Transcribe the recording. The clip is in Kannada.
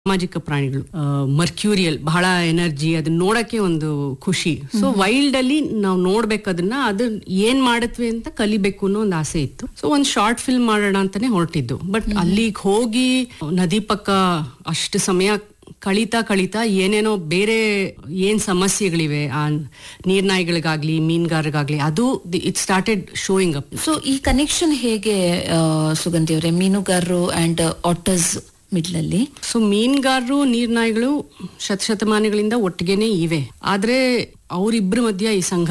ಸಾಮಾಜಿಕ ಪ್ರಾಣಿಗಳು ಮರ್ಕ್ಯೂರಿಯಲ್ ಬಹಳ ಎನರ್ಜಿ ಅದನ್ನ ನೋಡಕ್ಕೆ ಒಂದು ಖುಷಿ ಸೊ ವೈಲ್ಡ್ ಅಲ್ಲಿ ನಾವು ನೋಡ್ಬೇಕು ಅದನ್ನ ಅದು ಏನ್ ಮಾಡತ್ವೆ ಅಂತ ಕಲಿಬೇಕು ಅನ್ನೋ ಒಂದು ಆಸೆ ಇತ್ತು ಸೊ ಒಂದ್ ಶಾರ್ಟ್ ಫಿಲ್ಮ್ ಮಾಡೋಣ ಅಂತಾನೆ ಹೊರಟಿದ್ದು ಬಟ್ ಅಲ್ಲಿಗೆ ಹೋಗಿ ನದಿ ಪಕ್ಕ ಅಷ್ಟು ಸಮಯ ಕಳೀತಾ ಕಳೀತಾ ಏನೇನೋ ಬೇರೆ ಏನ್ ಸಮಸ್ಯೆಗಳಿವೆ ಆ ನೀರ್ನಾಯಿಗಳಿಗಾಗ್ಲಿ ಮೀನುಗಾರರಿಗಾಗ್ಲಿ ಅದು it started showing up so ಈ ಕನೆಕ್ಷನ್ ಹೇಗೆ ಆ, ಸುಗಂಧಿ ಅವರೇ ಮೀನುಗಾರರು ಅಂಡ್ ಆಟರ್ಸ್ ಮಿಡ್ಲಲ್ಲಿ ಸೊ ಮೀನುಗಾರರು ನೀರ್ನಾಯಿಗಳು ಶತಶತಮಾನಗಳಿಂದ ಒಟ್ಟಿಗೆನೆ ಇವೆ ಆದ್ರೆ ಅವರಿಬ್ಬರ ಮಧ್ಯ ಈ ಸಂಘರ್ಷ